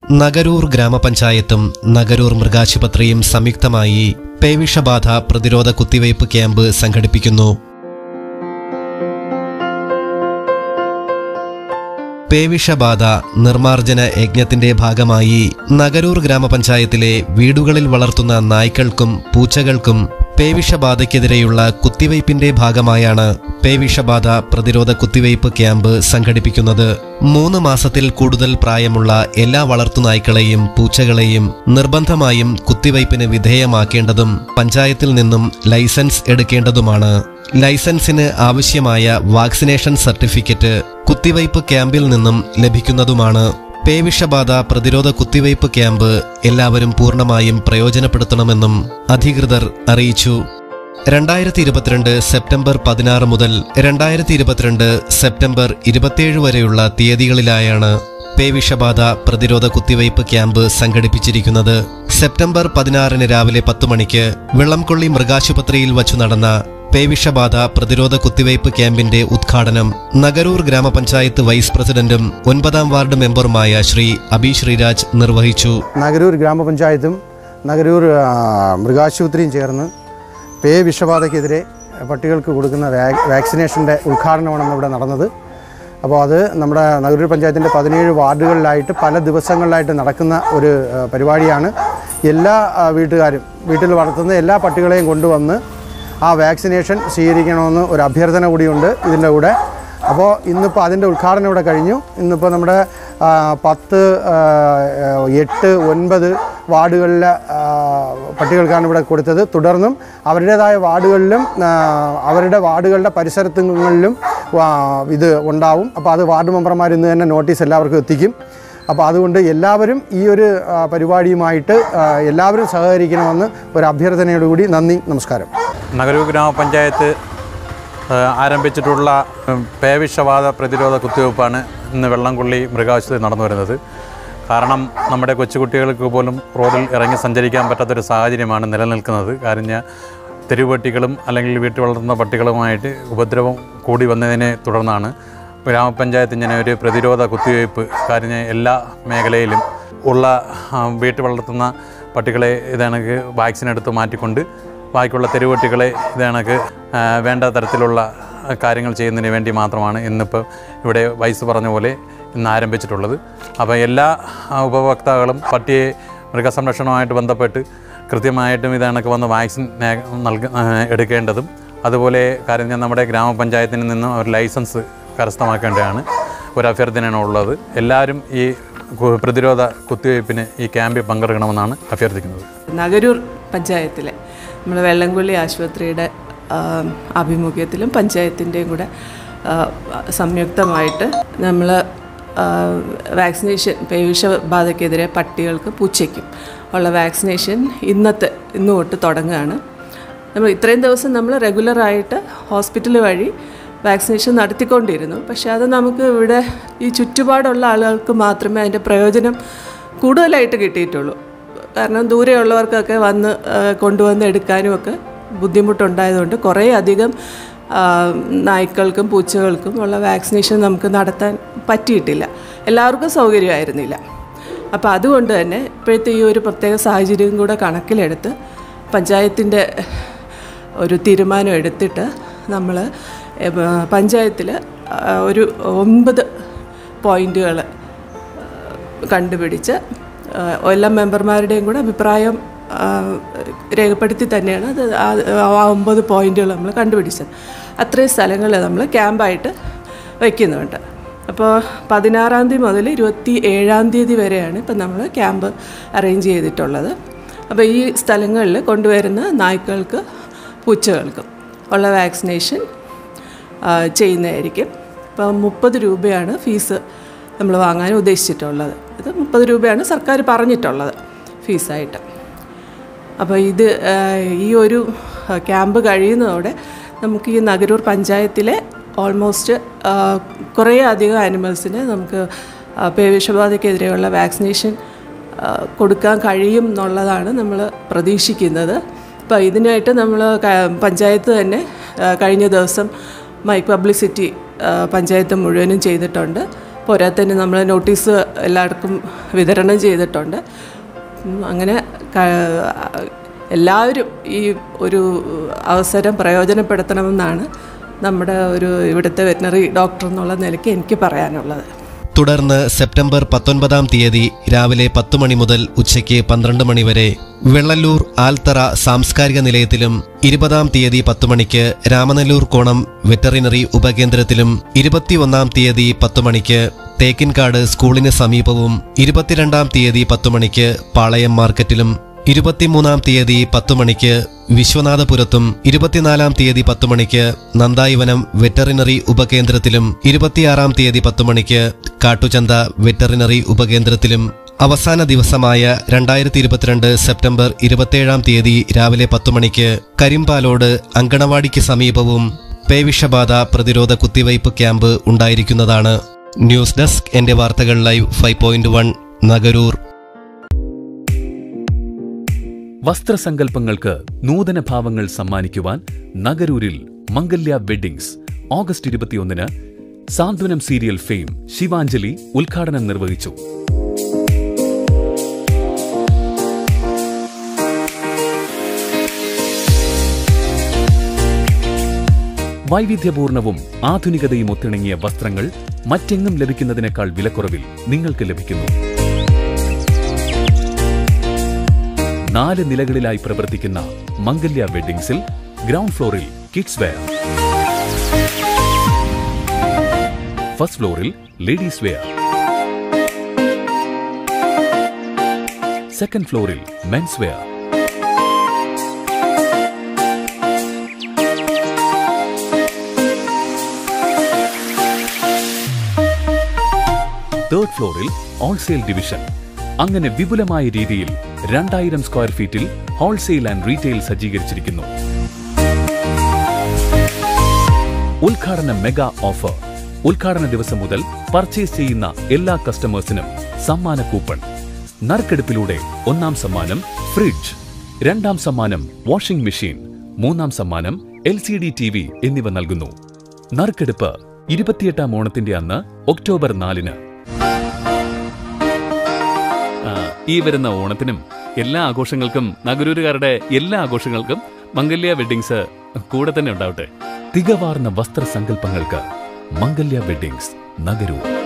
നഗരൂർ ഗ്രാമപഞ്ചായത്തും നഗരൂർ മൃഗാശുപത്രിയും സംയുക്തമായി പേവിഷബാധ പ്രതിരോധ കുത്തിവയ്പ് ക്യാമ്പ് സംഘടിപ്പിക്കുന്നു പേവിഷബാധ നിർമ്മാർജ്ജന യജ്ഞത്തിന്റെ ഭാഗമായി നഗരൂർ ഗ്രാമപഞ്ചായത്തിലെ വീടുകളിൽ വളർത്തുന്ന നായ്ക്കൾക്കും പൂച്ചകൾക്കും പേവിഷബാധയ്ക്കെതിരെയുള്ള കുത്തിവയ്പിന്റെ ഭാഗമായാണ് പേവിഷബാധ പ്രതിരോധ കുത്തിവയ്പ് ക്യാമ്പ് സംഘടിപ്പിക്കുന്നത് മൂന്ന് മാസത്തിൽ കൂടുതൽ പ്രായമുള്ള എല്ലാ വളർത്തുനായ്ക്കളെയും പൂച്ചകളെയും നിർബന്ധമായും കുത്തിവയ്പിന് വിധേയമാക്കേണ്ടതും പഞ്ചായത്തിൽ നിന്നും ലൈസൻസ് എടുക്കേണ്ടതുമാണ് ലൈസൻസിന് ആവശ്യമായ വാക്സിനേഷൻ സർട്ടിഫിക്കറ്റ് കുത്തിവയ്പ് ക്യാമ്പിൽ നിന്നും ലഭിക്കുന്നതുമാണ് പേവിഷബാധ പ്രതിരോധ കുത്തിവയ്പ് ക്യാമ്പ് എല്ലാവരും പൂർണ്ണമായും പ്രയോജനപ്പെടുത്തണമെന്നും അധികൃതർ അറിയിച്ചു രണ്ടായിരത്തി ഇരുപത്തിരണ്ട് സെപ്റ്റംബർ പതിനാറ് മുതൽ രണ്ടായിരത്തി ഇരുപത്തിരണ്ട് സെപ്റ്റംബർ ഇരുപത്തിയേഴ് വരെയുള്ള തീയതികളിലായാണ് പേവിഷബാധ പ്രതിരോധ കുത്തിവയ്പ് ക്യാമ്പ് സംഘടിപ്പിച്ചിരിക്കുന്നത് സെപ്റ്റംബർ പതിനാറിന് രാവിലെ പത്ത് മണിക്ക് വെള്ളംകൊള്ളി മൃഗാശുപത്രിയിൽ വച്ചു നടന്ന പേവിഷബാധ പ്രതിരോധ കുത്തിവയ്പ് ക്യാമ്പിന്റെ ഉദ്ഘാടനം നഗരൂർ ഗ്രാമപഞ്ചായത്ത് വൈസ് പ്രസിഡന്റും ഒൻപതാം വാർഡ് മെമ്പറുമായ ശ്രീ അബി ശ്രീരാജ് നിർവഹിച്ചു നഗരൂർ ഗ്രാമപഞ്ചായത്തും നഗരൂർ ആ, മൃഗാശുപത്രിയും ചേർന്ന് പേ വിഷബാധയ്ക്കെതിരെ പട്ടികൾക്ക് കൊടുക്കുന്ന വാക് വാക്സിനേഷൻ്റെ ഉദ്ഘാടനമാണ് ഇന്ന് ഇവിടെ നടന്നത് അപ്പോൾ അത് നമ്മുടെ നഗരൂർ പഞ്ചായത്തിൻ്റെ പതിനേഴ് വാർഡുകളിലായിട്ട് പല ദിവസങ്ങളിലായിട്ട് നടക്കുന്ന ഒരു ആ, പരിപാടിയാണ് എല്ലാ ആ, വീട്ടുകാരും വീട്ടിൽ വളർത്തുന്ന എല്ലാ പട്ടികളെയും കൊണ്ടുവന്ന് ആ വാക്സിനേഷൻ സ്വീകരിക്കണമെന്ന് ഒരു അഭ്യർത്ഥന കൂടിയുണ്ട് ഇതിൻ്റെ കൂടെ അപ്പോൾ ഇന്നിപ്പോൾ അതിൻ്റെ ഉദ്ഘാടനം ഇവിടെ കഴിഞ്ഞു ഇന്നിപ്പോൾ നമ്മുടെ ആ, പത്ത് ആ, എട്ട് ഒൻപത് വാർഡുകളിലെ ആ, പട്ടികൾക്കാണ് ഇവിടെ കൊടുത്തത് തുടർന്നും അവരുടേതായ വാർഡുകളിലും ആ, അവരുടെ വാർഡുകളുടെ പരിസരത്തുങ്ങളിലും ആ, ഇത് ഉണ്ടാവും അപ്പോൾ അത് വാർഡ് മെമ്പർമാർ ഇന്ന് തന്നെ നോട്ടീസ് എല്ലാവർക്കും എത്തിക്കും അപ്പോൾ അതുകൊണ്ട് എല്ലാവരും ഈ ഒരു ആ, പരിപാടിയുമായിട്ട് ആ, എല്ലാവരും സഹകരിക്കണമെന്ന് ഒരു അഭ്യർത്ഥനയോടുകൂടി നന്ദി നമസ്കാരം നഗരൂർ ഗ്രാമപഞ്ചായത്ത് ആ, ആരംഭിച്ചിട്ടുള്ള ഉം, പേവിഷബാധ പ്രതിരോധ കുത്തിവയ്പ്പാണ് ഇന്ന് വെള്ളംകൊള്ളി മൃഗാശുപത്രി നടന്നു വരുന്നത് കാരണം നമ്മുടെ കൊച്ചുകുട്ടികൾക്ക് പോലും റോഡിൽ ഇറങ്ങി സഞ്ചരിക്കാൻ പറ്റാത്തൊരു സാഹചര്യമാണ് നിലനിൽക്കുന്നത് കാരണം തെരുവുപട്ടികളും അല്ലെങ്കിൽ വീട്ടിൽ വളർത്തുന്ന പട്ടികളുമായിട്ട് ഉപദ്രവം കൂടി വന്നതിനെ തുടർന്നാണ് ഗ്രാമപഞ്ചായത്ത് ഇങ്ങനെ ഒരു പ്രതിരോധ കുത്തിവയ്പ്പ് കാര്യം എല്ലാ മേഖലയിലും ഉള്ള ആ, വീട്ടിൽ വളർത്തുന്ന പട്ടികളെ ഇതണക്ക് വാക്സിൻ എടുത്ത് മാറ്റിക്കൊണ്ട് ബാക്കിയുള്ള തെരുവട്ടികളെ ഇതണക്ക് ആ, വേണ്ട തരത്തിലുള്ള കാര്യങ്ങൾ ചെയ്യുന്നതിന് വേണ്ടി മാത്രമാണ് ഇന്നിപ്പോൾ ഇവിടെ വയസ്സ് പറഞ്ഞ പോലെ ഇന്ന് ആരംഭിച്ചിട്ടുള്ളത് അപ്പോൾ എല്ലാ ആ, ഉപഭോക്താക്കളും പട്ടിയെ മൃഗസംരക്ഷണവുമായിട്ട് ബന്ധപ്പെട്ട് കൃത്യമായിട്ടും ഇതണക്ക് വന്ന് വാക്സിൻ നേ- നൽക ആ, എടുക്കേണ്ടതും അതുപോലെ കാര്യം ഞാൻ നമ്മുടെ ഗ്രാമപഞ്ചായത്തിൽ നിന്നും ഒരു ലൈസൻസ് കരസ്ഥമാക്കേണ്ടതാണ് ഒരു അഭ്യർത്ഥനയാണ് ഉള്ളത് എല്ലാവരും ഈ കു- പ്രതിരോധ കുത്തിവയ്പ്പിന് ഈ ക്യാമ്പിൽ പങ്കെടുക്കണമെന്നാണ് അഭ്യർത്ഥിക്കുന്നത് നഗരൂർ പഞ്ചായത്തിലെ നമ്മുടെ വെള്ളംകൊള്ളി ആശുപത്രിയുടെ ആ, ആഭിമുഖ്യത്തിലും പഞ്ചായത്തിൻ്റെയും കൂടെ ആ, സംയുക്തമായിട്ട് നമ്മൾ വാക്സിനേഷൻ പേവിഷബാധയ്ക്കെതിരെ പട്ടികൾക്ക് പൂച്ചയ്ക്കും ഉള്ള വാക്സിനേഷൻ ഇന്നത്തെ ഇന്ന് തൊട്ട് തുടങ്ങുകയാണ് നമ്മൾ ഇത്രയും ദിവസം നമ്മൾ റെഗുലറായിട്ട് ഹോസ്പിറ്റൽ വഴി വാക്സിനേഷൻ നടത്തിക്കൊണ്ടിരുന്നു പക്ഷേ അത് നമുക്ക് ഇവിടെ ഈ ചുറ്റുപാടുള്ള ആളുകൾക്ക് മാത്രമേ അതിൻ്റെ പ്രയോജനം കൂടുതലായിട്ട് കിട്ടിയിട്ടുള്ളൂ കാരണം ദൂരെയുള്ളവർക്കൊക്കെ വന്ന് ആ, കൊണ്ടുവന്ന് എടുക്കാനും ഒക്കെ ബുദ്ധിമുട്ടുണ്ടായതുകൊണ്ട് കുറേ അധികം ആ, നായ്ക്കൾക്കും പൂച്ചകൾക്കും ഉള്ള വാക്സിനേഷൻ നമുക്ക് നടത്താൻ പറ്റിയിട്ടില്ല എല്ലാവർക്കും സൗകര്യമായിരുന്നില്ല അപ്പോൾ അതുകൊണ്ട് തന്നെ ഇപ്പോഴത്തെ ഈ ഒരു പ്രത്യേക സാഹചര്യം കൂടെ കണക്കിലെടുത്ത് പഞ്ചായത്തിൻ്റെ ഒരു തീരുമാനം എടുത്തിട്ട് നമ്മൾ പഞ്ചായത്തിൽ ഒരു ഒൻപത് പോയിൻറ്റുകൾ കണ്ടുപിടിച്ച് ആ, എല്ലാ മെമ്പർമാരുടെയും കൂടെ അഭിപ്രായം ആ, രേഖപ്പെടുത്തി തന്നെയാണ് അത് ആ- ആ ഒമ്പത് പോയിന്റുകൾ നമ്മൾ കണ്ടുപിടിച്ചത് അത്രയും സ്ഥലങ്ങൾ നമ്മൾ ക്യാമ്പായിട്ട് വയ്ക്കുന്നുണ്ട് അപ്പോൾ പതിനാറാം തീയതി മുതൽ ഇരുപത്തി ഏഴാം തീയതി വരെയാണ് ഇപ്പം നമ്മൾ ക്യാമ്പ് അറേഞ്ച് ചെയ്തിട്ടുള്ളത് അപ്പോൾ ഈ സ്ഥലങ്ങളിൽ കൊണ്ടുവരുന്ന നായ്ക്കൾക്ക് പൂച്ചകൾക്കും ഉള്ള വാക്സിനേഷൻ ആ, ചെയ്യുന്നതായിരിക്കും ഇപ്പോൾ മുപ്പത് രൂപയാണ് ഫീസ് നമ്മൾ വാങ്ങാൻ ഉദ്ദേശിച്ചിട്ടുള്ളത് ഇത് മുപ്പത് രൂപയാണ് സർക്കാർ പറഞ്ഞിട്ടുള്ളത് ഫീസായിട്ട് അപ്പോൾ ഇത് ആ, ഈ ഒരു ആ, ക്യാമ്പ് കഴിയുന്നതോടെ നമുക്ക് ഈ നഗരൂർ പഞ്ചായത്തിലെ ഓൾമോസ്റ്റ് ആ, കുറേ അധികം ആനിമൽസിന് നമുക്ക് ആ, പേവിഷബാധയ്ക്കെതിരെയുള്ള വാക്സിനേഷൻ ആ, കൊടുക്കാൻ കഴിയും എന്നുള്ളതാണ് നമ്മൾ പ്രതീക്ഷിക്കുന്നത് അപ്പോൾ ഇതിനായിട്ട് നമ്മൾ പഞ്ചായത്ത് തന്നെ ആ, കഴിഞ്ഞ ദിവസം മൈക്ക് പബ്ലിസിറ്റി ആ, പഞ്ചായത്ത് മുഴുവനും ചെയ്തിട്ടുണ്ട് പോരാത്തതിന് നമ്മൾ നോട്ടീസ് എല്ലാവർക്കും വിതരണം ചെയ്തിട്ടുണ്ട് ഉം, അങ്ങനെ ക- എല്ലാവരും ഈ ഒരു അവസരം പ്രയോജനപ്പെടുത്തണമെന്നാണ് നമ്മുടെ ഒരു ഇവിടുത്തെ വെറ്റിനറി ഡോക്ടർ എന്നുള്ള നിലയ്ക്ക് എനിക്ക് പറയാനുള്ളത് തുടർന്ന് സെപ്റ്റംബർ പത്തൊൻപതാം തീയതി രാവിലെ പത്തു മണി മുതൽ ഉച്ചയ്ക്ക് പന്ത്രണ്ട് മണി വരെ വെള്ളല്ലൂർ ആൽത്തറ സാംസ്കാരിക നിലയത്തിലും ഇരുപതാം തീയതി പത്തു മണിക്ക് രാമനെല്ലൂർ കോണം വെറ്ററിനറി ഉപകേന്ദ്രത്തിലും ഇരുപത്തിയൊന്നാം തീയതി പത്തു മണിക്ക് തേക്കിൻകാട് സ്കൂളിന് സമീപവും ഇരുപത്തിരണ്ടാം തീയതി പത്തു മണിക്ക് പാളയം മാർക്കറ്റിലും ഇരുപത്തിമൂന്നാം തീയതി പത്തു മണിക്ക് വിശ്വനാഥപുരത്തും ഇരുപത്തിനാലാം തീയതി പത്തു മണിക്ക് നന്ദായിവനം വെറ്ററിനറി ഉപകേന്ദ്രത്തിലും ഇരുപത്തിയാറാം തീയതി പത്തു മണിക്ക് കാട്ടുചന്ത വെറ്ററിനറി ഉപകേന്ദ്രത്തിലും അവസാന ദിവസമായ രണ്ടായിരത്തി ഇരുപത്തിരണ്ട് സെപ്റ്റംബർ ഇരുപത്തിയേഴാം തീയതി രാവിലെ പത്തു മണിക്ക് കരിമ്പാലോട് അങ്കണവാടിക്ക് സമീപവും പേവിഷബാധ പ്രതിരോധ കുത്തിവയ്പ് ക്യാമ്പ് ഉണ്ടായിരിക്കുന്നതാണ് ന്യൂസ് ഡെസ്ക് എന്റെ വാർത്തകൾ live five point one Nagaroor വസ്ത്രസങ്കല്പങ്ങൾക്ക് നൂതന ഭാവങ്ങൾ സമ്മാനിക്കുവാൻ നഗരൂരിൽ മംഗല്യ വെഡ്ഡിങ്സ് ഓഗസ്റ്റ് ഇരുപത്തിയൊന്നിന് സാന്ത്വനം സീരിയൽ ഫെയിം ശിവാഞ്ജലി ഉദ്ഘാടനം നിർവഹിച്ചു വൈവിധ്യപൂർണവും ആധുനികതയും ഒത്തിണങ്ങിയ വസ്ത്രങ്ങൾ മറ്റെങ്ങും ലഭിക്കുന്നതിനേക്കാൾ വിലക്കുറവിൽ നിങ്ങൾക്ക് ലഭിക്കുന്നു നാല് നിലകളിലായി പ്രവർത്തിക്കുന്ന മംഗല്യ വെഡ്ഡിങ്സിൽ ഗ്രൗണ്ട് ഫ്ലോറിൽ കിഡ്സ് വെയർ ഫസ്റ്റ് ഫ്ലോറിൽ ലേഡീസ് വെയർ സെക്കൻഡ് ഫ്ലോറിൽ മെൻസ് വെയർ തേർഡ് ഫ്ലോറിൽ ഹോൾസെയിൽ ഡിവിഷൻ അങ്ങനെ വിപുലമായ രീതിയിൽ രണ്ടായിരം സ്ക്വയർ ഫീറ്റിൽ ഹോൾസെയിൽ ആൻഡ് റീറ്റെയിൽ സജ്ജീകരിച്ചിരിക്കുന്നു ഉദ്ഘാടന മെഗാ ഓഫർ ഉദ്ഘാടന ദിവസം മുതൽ പർച്ചേസ് ചെയ്യുന്ന എല്ലാ കസ്റ്റമേഴ്സിനും സമ്മാന കൂപ്പൺ നറുക്കെടുപ്പിലൂടെ ഒന്നാം സമ്മാനം ഫ്രിഡ്ജ് രണ്ടാം സമ്മാനം വാഷിംഗ് മെഷീൻ മൂന്നാം സമ്മാനം L C D T V എന്നിവ നൽകുന്നു നറുക്കെടുപ്പ് ഇരുപത്തിയെട്ടാം ഓണത്തിന്റെ അന്ന് ഒക്ടോബർ നാലിന് ആ, ഈ വരുന്ന ഓണത്തിനും എല്ലാ ആഘോഷങ്ങൾക്കും നഗരൂരുകാരുടെ എല്ലാ ആഘോഷങ്ങൾക്കും മംഗല്യ വെഡ്ഡിങ്സ് കൂടെ തന്നെ ഉണ്ടാവട്ടെ തികവാർന്ന വസ്ത്രസങ്കല്പങ്ങൾക്ക് മംഗല്യ വെഡ്ഡിങ്സ് നഗരൂർ